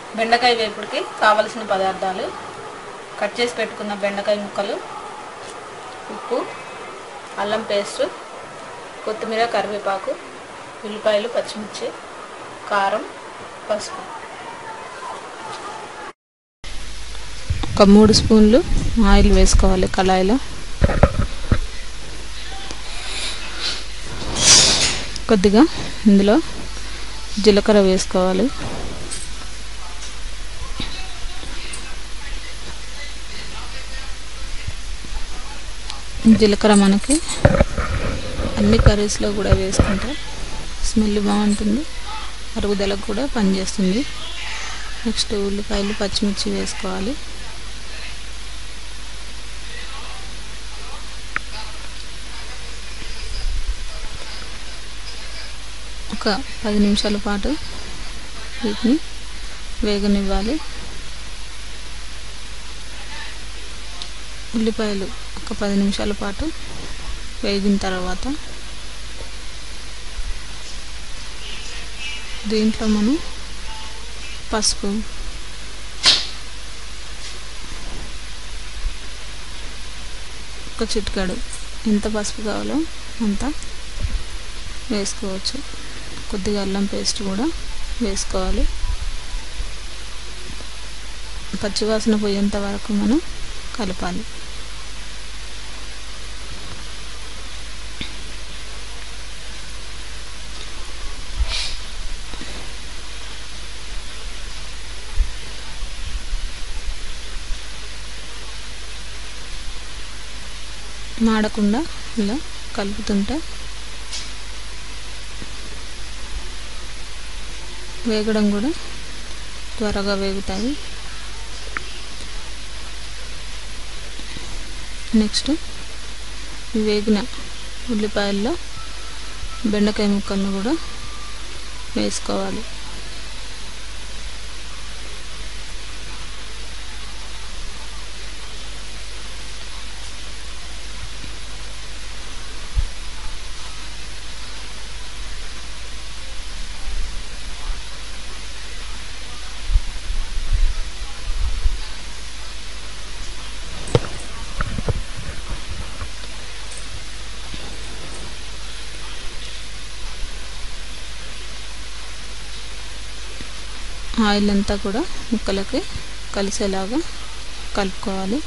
బెండకాయ వేపుడికి కావలసిన పదార్థాలు కట్ చేసి పెట్టుకున్న బెండకాయ ముక్కలు ఉప్పు అల్లం పేస్ట్ కొత్తిమీర కరివేపాకు ఉల్లిపాయలు పచ్చిమిర్చి కారం పసుపు ఒక మూడు స్పూన్లు ఆయిల్ వేసుకోవాలి కళాయిలో కొద్దిగా ఇందులో జీలకర్ర వేసుకోవాలి జీలకర్ర మనకి అన్ని కర్రీస్లో కూడా వేసుకుంటే స్మెల్ బాగుంటుంది అరుగుదలకు కూడా పనిచేస్తుంది నెక్స్ట్ ఉల్లిపాయలు పచ్చిమిర్చి వేసుకోవాలి ఒక పది నిమిషాల పాటు వీటిని వేగనివ్వాలి ఉల్లిపాయలు ఒక పది నిమిషాల పాటు వేగిన తర్వాత దీంట్లో మనం పసుపు ఒక చిటికాడు ఎంత పసుపు కావాలో అంత వేసుకోవచ్చు కొద్దిగా అల్లం పేస్ట్ కూడా వేసుకోవాలి పచ్చివాసన పోయేంత వరకు మనం కలపాలి మాడకుండా ఇలా కలుపుతుంటే వేగడం కూడా త్వరగా వేగుతాయి నెక్స్ట్ ఈ వేగిన ఉల్లిపాయల్లో బెండకాయ ముక్కలను కూడా వేసుకోవాలి ఆయిల్ అంతా కూడా ముక్కలకి కలిసేలాగా కలుపుకోవాలి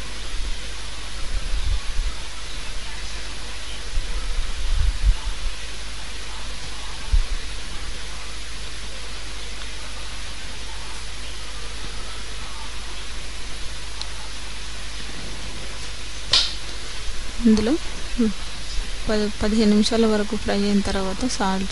ఇందులో పది పదిహేను నిమిషాల వరకు ఫ్రై అయిన తర్వాత సాల్ట్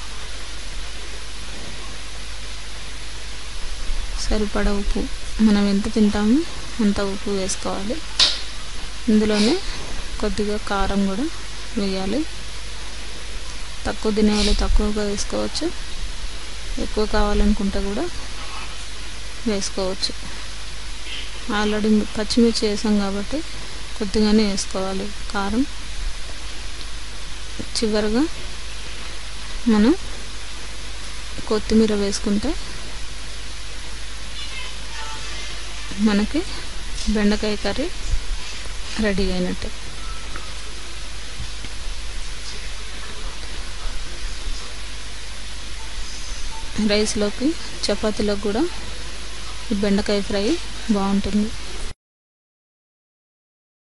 సరిపడా ఉప్పు మనం ఎంత తింటామో అంత ఉప్పు వేసుకోవాలి ఇందులోనే కొద్దిగా కారం కూడా వేయాలి తక్కువ తినేవాళ్ళు తక్కువగా వేసుకోవచ్చు ఎక్కువ కావాలనుకుంటే కూడా వేసుకోవచ్చు ఆల్రెడీ పచ్చిమిర్చి వేసాం కాబట్టి కొద్దిగానే వేసుకోవాలి కారం చివరిగా మనం కొత్తిమీర వేసుకుంటే మనకి బెండకాయ కర్రీ రెడీ అయినట్టే రైస్లోకి చపాతీలోకి కూడా ఈ బెండకాయ ఫ్రై బాగుంటుంది